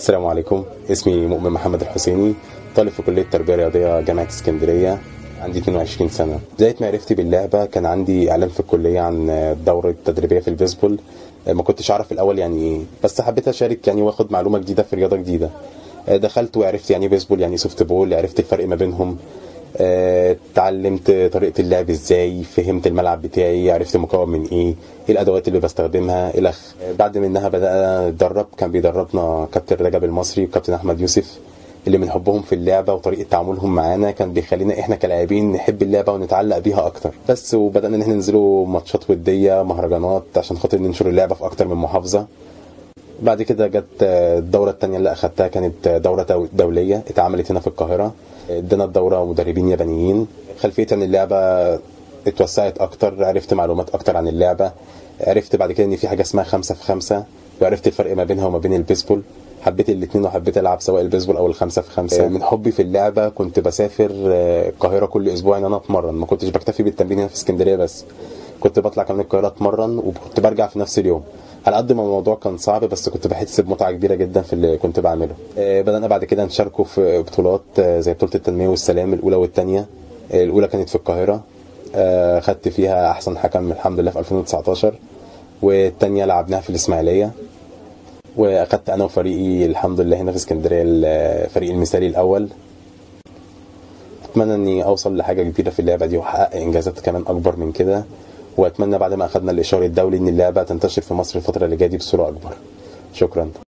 السلام عليكم اسمي مؤمن محمد الحسيني طالب في كلية تربية رياضية جامعة اسكندرية عندي 22 سنة بداية معرفتي باللعبة كان عندي إعلان في الكلية عن دورة تدريبية في البيسبول ما كنتش أعرف الأول يعني إيه بس حبيت أشارك يعني وآخد معلومة جديدة في رياضة جديدة دخلت وعرفت يعني بيسبول يعني سوفت بول عرفت الفرق ما بينهم اتعلمت طريقة اللعب ازاي فهمت الملعب بتاعي عرفت مكون من ايه ايه الادوات اللي بستخدمها الخ بعد منها بدأنا نتدرب كان بيدربنا كابتن رجب المصري وكابتن احمد يوسف اللي من حبهم في اللعبه وطريقه تعاملهم معانا كان بيخلينا احنا كلاعبين نحب اللعبه ونتعلق بيها اكتر بس وبدانا ان احنا ننزلوا ماتشات وديه مهرجانات عشان خاطر ننشر اللعبه في اكتر من محافظه بعد كده جت الدوره الثانيه اللي اخدتها كانت دوره دوليه اتعملت هنا في القاهره ادينا الدوره مدربين يابانيين خلفيه عن اللعبه اتوسعت اكتر عرفت معلومات اكتر عن اللعبه عرفت بعد كده ان في حاجه اسمها خمسة في خمسة وعرفت الفرق ما بينها وما بين البيسبول حبيت الاثنين وحبيت العب سواء البيسبول او الخمسة في خمسة من حبي في اللعبه كنت بسافر القاهره كل اسبوع ان انا اتمرن ما كنتش بكتفي بالتمرين هنا في اسكندريه بس كنت بطلع كمان القاهره اتمرن وكنت برجع في نفس اليوم على قد ما الموضوع كان صعب بس كنت بحس بمتعه كبيره جدا في اللي كنت بعمله بدانا بعد كده نشاركوا في بطولات زي بطوله التنميه والسلام الاولى والثانيه الاولى كانت في القاهره خدت فيها احسن حكم الحمد لله في 2019 والثانيه لعبناها في الاسماعيليه واخدت انا وفريقي الحمد لله هنا في اسكندريه الفريق المثالي الاول اتمنى اني اوصل لحاجه كبيره في اللعبه دي واحقق انجازات كمان اكبر من كده واتمنى بعد ما اخدنا الاشاره الدولي ان اللعبه تنتشر في مصر الفتره اللي جايه دي بصوره اكبر شكرا